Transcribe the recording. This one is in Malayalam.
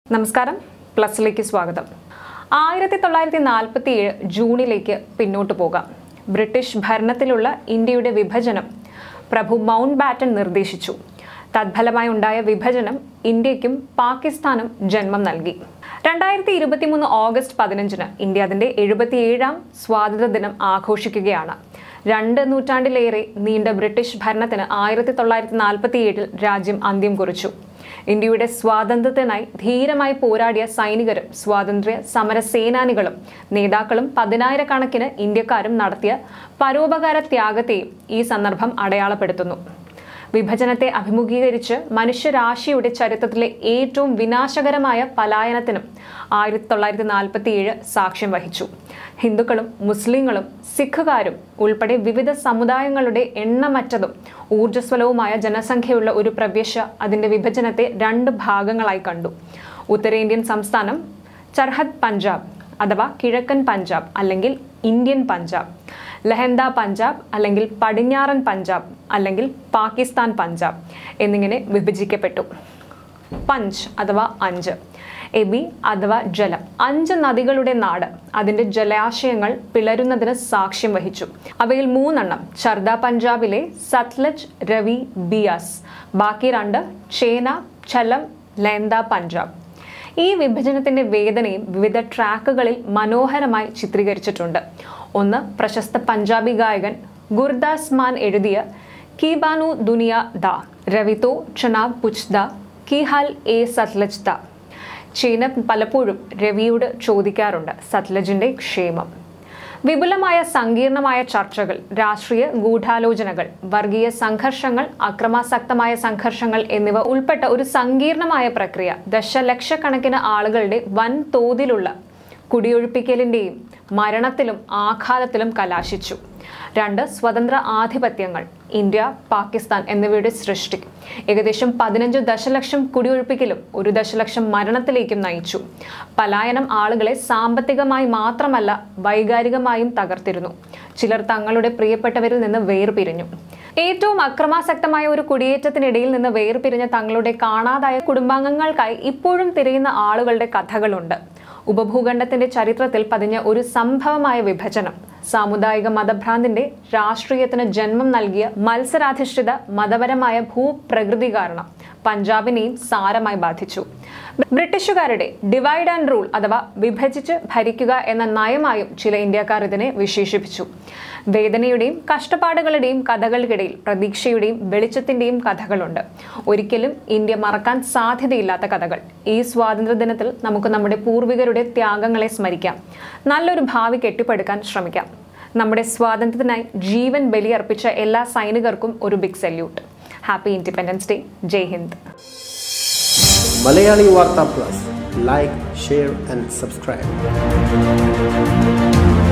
നമസ്കാരം പ്ലസിലേക്ക് സ്വാഗതം ആയിരത്തി തൊള്ളായിരത്തി നാൽപ്പത്തി ഏഴ് ജൂണിലേക്ക് പിന്നോട്ട് പോകാം ബ്രിട്ടീഷ് ഭരണത്തിലുള്ള ഇന്ത്യയുടെ വിഭജനം പ്രഭു മൗണ്ട് ബാറ്റൻ നിർദ്ദേശിച്ചു തത്ഫലമായി ഉണ്ടായ വിഭജനം ഇന്ത്യക്കും പാകിസ്ഥാനും ജന്മം നൽകി രണ്ടായിരത്തി ഇരുപത്തിമൂന്ന് ഓഗസ്റ്റ് പതിനഞ്ചിന് ഇന്ത്യ അതിന്റെ എഴുപത്തിയേഴാം സ്വാതന്ത്ര്യ ദിനം ആഘോഷിക്കുകയാണ് രണ്ട് നൂറ്റാണ്ടിലേറെ നീണ്ട ബ്രിട്ടീഷ് ഭരണത്തിന് ആയിരത്തി തൊള്ളായിരത്തി നാൽപ്പത്തി ഏഴിൽ രാജ്യം അന്ത്യം കുറിച്ചു ഇന്ത്യയുടെ സ്വാതന്ത്ര്യത്തിനായി ധീരമായി പോരാടിയ സൈനികരും സ്വാതന്ത്ര്യ സമര സേനാനികളും നേതാക്കളും പതിനായിരക്കണക്കിന് ഇന്ത്യക്കാരും നടത്തിയ പരോപകാര ത്യാഗത്തെയും ഈ സന്ദർഭം അടയാളപ്പെടുത്തുന്നു വിഭജനത്തെ അഭിമുഖീകരിച്ച് മനുഷ്യരാശിയുടെ ചരിത്രത്തിലെ ഏറ്റവും വിനാശകരമായ പലായനത്തിനും ആയിരത്തി തൊള്ളായിരത്തി നാൽപ്പത്തി ഏഴ് സാക്ഷ്യം വഹിച്ചു ഹിന്ദുക്കളും മുസ്ലിങ്ങളും സിഖുകാരും ഉൾപ്പെടെ വിവിധ സമുദായങ്ങളുടെ എണ്ണമറ്റതും ഊർജ്ജസ്വലവുമായ ജനസംഖ്യയുള്ള ഒരു പ്രവേശ അതിന്റെ വിഭജനത്തെ രണ്ട് ഭാഗങ്ങളായി കണ്ടു ഉത്തരേന്ത്യൻ സംസ്ഥാനം ചർഹദ് പഞ്ചാബ് അഥവാ കിഴക്കൻ പഞ്ചാബ് അല്ലെങ്കിൽ ഇന്ത്യൻ പഞ്ചാബ് ലഹന്ത പഞ്ചാബ് അല്ലെങ്കിൽ പടിഞ്ഞാറൻ പഞ്ചാബ് അല്ലെങ്കിൽ പാകിസ്ഥാൻ പഞ്ചാബ് എന്നിങ്ങനെ വിഭജിക്കപ്പെട്ടു പഞ്ച് അഥവാ അഞ്ച് എബി അഥവാ ജലം അഞ്ച് നദികളുടെ നാട് അതിന്റെ ജലാശയങ്ങൾ പിളരുന്നതിന് സാക്ഷ്യം വഹിച്ചു അവയിൽ മൂന്നെണ്ണം ചർദ പഞ്ചാബിലെ സത്ലജ് രവി ബിയാസ് ബാക്കി രണ്ട് ചേന ചലം ലേന്ദ പഞ്ചാബ് ഈ വിഭജനത്തിന്റെ വേദനയും വിവിധ ട്രാക്കുകളിൽ മനോഹരമായി ചിത്രീകരിച്ചിട്ടുണ്ട് ഒന്ന് പ്രശസ്ത പഞ്ചാബി ഗായകൻ ഗുർദാസ് മാൻ എഴുതിയ കി ബാനു ദുനിയ ദ രവിതോ ചനാബ് പുച്ച് ദ കി ഹൽ എ സത്ലജ് ദ ചീന പലപ്പോഴും രവിയോട് ചോദിക്കാറുണ്ട് സത്ലജിന്റെ ക്ഷേമം വിപുലമായ സങ്കീർണമായ ചർച്ചകൾ രാഷ്ട്രീയ ഗൂഢാലോചനകൾ വർഗീയ സംഘർഷങ്ങൾ അക്രമാസക്തമായ സംഘർഷങ്ങൾ എന്നിവ ഉൾപ്പെട്ട ഒരു സങ്കീർണമായ പ്രക്രിയ ദശലക്ഷക്കണക്കിന് ആളുകളുടെ വൻ തോതിലുള്ള കുടിയൊഴിപ്പിക്കലിന്റെയും മരണത്തിലും ആഘാതത്തിലും കലാശിച്ചു രണ്ട് സ്വതന്ത്ര ആധിപത്യങ്ങൾ ഇന്ത്യ പാകിസ്ഥാൻ എന്നിവയുടെ സൃഷ്ടി ഏകദേശം പതിനഞ്ച് ദശലക്ഷം കുടിയൊഴിപ്പിക്കലും ഒരു ദശലക്ഷം മരണത്തിലേക്കും നയിച്ചു പലായനം ആളുകളെ സാമ്പത്തികമായി മാത്രമല്ല വൈകാരികമായും തകർത്തിരുന്നു ചിലർ തങ്ങളുടെ പ്രിയപ്പെട്ടവരിൽ നിന്ന് വേർപിരിഞ്ഞു ഏറ്റവും അക്രമാസക്തമായ ഒരു കുടിയേറ്റത്തിനിടയിൽ നിന്ന് വേർപിരിഞ്ഞ തങ്ങളുടെ കാണാതായ കുടുംബാംഗങ്ങൾക്കായി ഇപ്പോഴും തിരയുന്ന ആളുകളുടെ കഥകളുണ്ട് ഉപഭൂഖണ്ഡത്തിന്റെ ചരിത്രത്തിൽ പതിഞ്ഞ ഒരു സംഭവമായ വിഭജനം സാമുദായിക മതഭ്രാന്തിന്റെ രാഷ്ട്രീയത്തിന് ജന്മം നൽകിയ മത്സരാധിഷ്ഠിത മതപരമായ ഭൂപ്രകൃതി കാരണം പഞ്ചാബിനെയും സാരമായി ബാധിച്ചു ബ്രിട്ടീഷുകാരുടെ ഡിവൈഡ് ആൻഡ് റൂൾ അഥവാ വിഭജിച്ച് ഭരിക്കുക എന്ന നയമായും ചില ഇന്ത്യക്കാർ ഇതിനെ വിശേഷിപ്പിച്ചു വേദനയുടെയും കഷ്ടപ്പാടുകളുടെയും കഥകൾക്കിടയിൽ പ്രതീക്ഷയുടെയും വെളിച്ചത്തിന്റെയും കഥകളുണ്ട് ഒരിക്കലും ഇന്ത്യ മറക്കാൻ സാധ്യതയില്ലാത്ത കഥകൾ ഈ സ്വാതന്ത്ര്യ ദിനത്തിൽ നമുക്ക് നമ്മുടെ പൂർവികരുടെ ത്യാഗങ്ങളെ സ്മരിക്കാം നല്ലൊരു ഭാവി കെട്ടിപ്പടുക്കാൻ ശ്രമിക്കാം നമ്മുടെ സ്വാതന്ത്ര്യത്തിനായി ജീവൻ ബലിയർപ്പിച്ച എല്ലാ സൈനികർക്കും ഒരു big salute happy independence day ജയ് ഹിന്ദ് Malayali Vartha plus like share and subscribe